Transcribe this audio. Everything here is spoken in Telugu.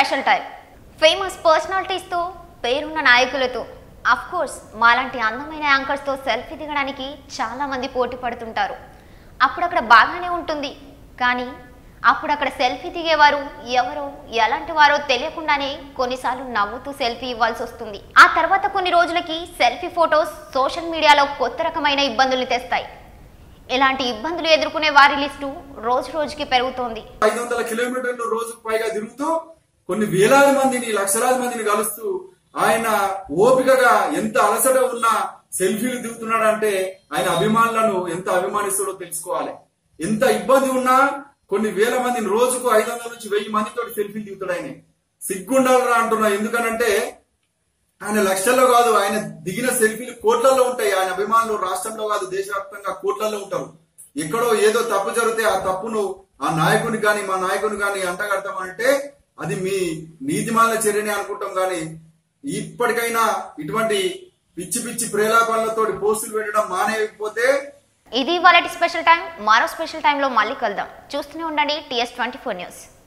స్పెషల్ టైం ఫేమస్ పర్సనాలిటీస్తో పేరున్న నాయకులతో అఫ్ కోర్స్ మాలాంటి అందమైన యాంకర్స్తో సెల్ఫీ దిగడానికి చాలా మంది పోటీ పడుతుంటారు అప్పుడక్కడ బాగానే ఉంటుంది కానీ అప్పుడు అక్కడ సెల్ఫీ దిగేవారు ఎవరో ఎలాంటి వారో తెలియకుండానే కొన్నిసార్లు నవ్వుతూ సెల్ఫీ ఇవ్వాల్సి వస్తుంది ఆ తర్వాత కొన్ని రోజులకి సెల్ఫీ ఫొటోస్ సోషల్ మీడియాలో కొత్త రకమైన ఇబ్బందులు తెస్తాయి ఇలాంటి ఇబ్బందులు ఎదుర్కొనే వారి లిస్టు రోజు రోజుకి పెరుగుతోంది ఐదు వందల కిలోమీటర్లు రోజుకు పైగా తిరుగుతూ కొన్ని వేలాది మందిని లక్షలాది మందిని కలుస్తూ ఆయన ఓపికగా ఎంత అలసట ఉన్నా సెల్ఫీలు దిగుతున్నాడంటే ఆయన అభిమానులను ఎంత అభిమానిస్తాడో తెలుసుకోవాలి ఎంత ఇబ్బంది ఉన్నా కొన్ని వేల మందిని రోజుకు ఐదు వందల నుంచి వెయ్యి మందితో సెల్ఫీలు దిగుతాడు ఆయన సిగ్గుండాలరా అంటున్నా ఎందుకనంటే ఆయన లక్షల్లో కాదు ఆయన దిగిన సెల్ఫీలు కోట్లలో ఉంటాయి ఆయన అభిమానులు రాష్ట్రంలో కాదు దేశవ్యాప్తంగా కోట్లలో ఉంటారు ఎక్కడో ఏదో తప్పు జరిగితే ఆ తప్పును ఆ నాయకుని గాని మా నాయకుని గాని అంటగడతామంటే అది మీ నీతిమాల చర్యనే అనుకుంటాం గాని ఇప్పటికైనా ఇటువంటి పిచ్చి పిచ్చి ప్రేలాపనలతో పోస్టులు పెట్టడం మానేయకపోతే ఇది వాళ్ళ స్పెషల్ టైం మరో స్పెషల్ టైంలో మళ్ళీ కలుద్దాం చూస్తూనే ఉండండి టీఎస్ ట్వంటీ ఫోర్ న్యూస్